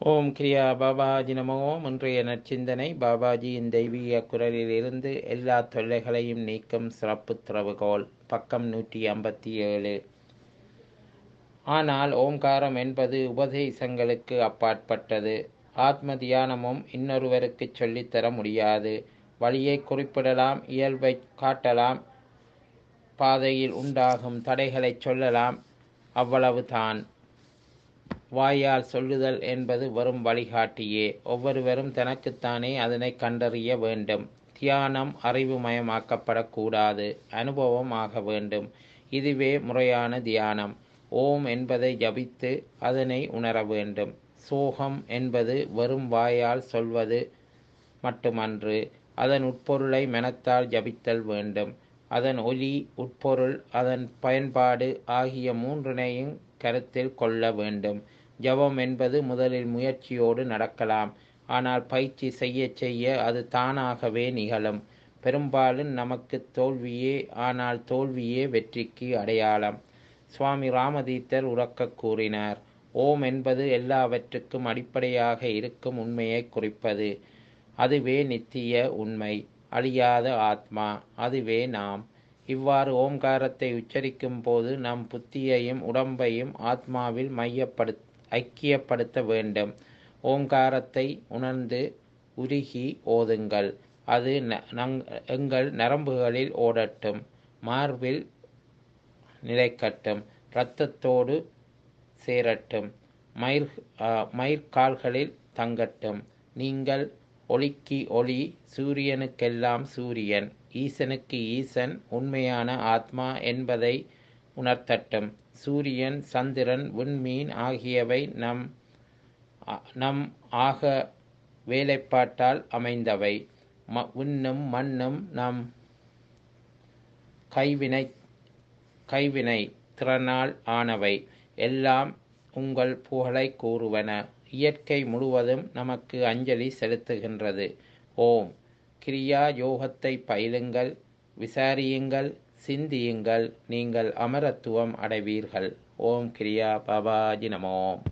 ஓம் கிரியா பாபாஜி நமோ இன்றைய நற்சிந்தனை பாபாஜியின் தெய்வீக குரலிலிருந்து எல்லா தொல்லைகளையும் நீக்கும் சிறப்பு திறவுகோல் பக்கம் நூற்றி ஐம்பத்தி ஏழு ஆனால் ஓம்காரம் என்பது உபதேசங்களுக்கு அப்பாற்பட்டது ஆத்ம தியானமும் இன்னொருவருக்கு சொல்லித்தர முடியாது வழியை குறிப்பிடலாம் இயல்பை காட்டலாம் பாதையில் உண்டாகும் தடைகளை சொல்லலாம் அவ்வளவுதான் வாயால் சொல்லுதல் என்பது வெறும் வழிகாட்டியே ஒவ்வொருவரும் தனக்குத்தானே அதனை கண்டறிய வேண்டும் தியானம் அறிவுமயமாக்கப்படக்கூடாது அனுபவம் ஆக வேண்டும் இதுவே முறையான தியானம் ஓம் என்பதை ஜபித்து அதனை உணர வேண்டும் சோகம் என்பது வெறும் வாயால் சொல்வது மட்டுமன்று அதன் உட்பொருளை மனத்தால் ஜபித்தல் வேண்டும் அதன் ஒலி உட்பொருள் அதன் பயன்பாடு ஆகிய மூன்றினையும் கருத்தில் கொள்ள வேண்டும் ஜபம் என்பது முதலில் முயற்சியோடு நடக்கலாம் ஆனால் பயிற்சி செய்ய செய்ய அது தானாகவே நிகழும் பெரும்பாலும் நமக்கு தோல்வியே ஆனால் தோல்வியே வெற்றிக்கு அடையாளம் சுவாமி ராமதீத்தர் உறக்க கூறினார் ஓம் என்பது எல்லாவற்றுக்கும் அடிப்படையாக இருக்கும் உண்மையை குறிப்பது அதுவே நித்திய உண்மை அழியாத ஆத்மா அதுவே நாம் இவ்வாறு ஓம்காரத்தை உச்சரிக்கும் போது நம் புத்தியையும் உடம்பையும் ஆத்மாவில் மையப்படு ஐக்கியப்படுத்த வேண்டும் ஓங்காரத்தை உணர்ந்து உருகி ஓதுங்கள் அது எங்கள் நரம்புகளில் ஓடட்டும் மார்பில் நிலைக்கட்டும் இரத்தத்தோடு சேரட்டும் மயிர் மயிர்கால்களில் தங்கட்டும் நீங்கள் ஒளிக்கு ஒளி சூரியனுக்கெல்லாம் சூரியன் ஈசனுக்கு ஈசன் உண்மையான ஆத்மா என்பதை உணர்த்தட்டும் சூரியன் சந்திரன் விண்மீன் ஆகியவை நம் நம் ஆக வேலைப்பாட்டால் அமைந்தவை ம விண்ணும் மண்ணும் நம் கைவினை கைவினை திறனால் ஆனவை எல்லாம் உங்கள் புகழை கூறுவன இயற்கை முழுவதும் நமக்கு அஞ்சலி செலுத்துகின்றது ஓம் கிரியா யோகத்தை பயிலுங்கள் விசாரியுங்கள் சிந்தியுங்கள் நீங்கள் அமரத்துவம் அடைவீர்கள் ஓம் கிரியா பாபாஜி நமோம்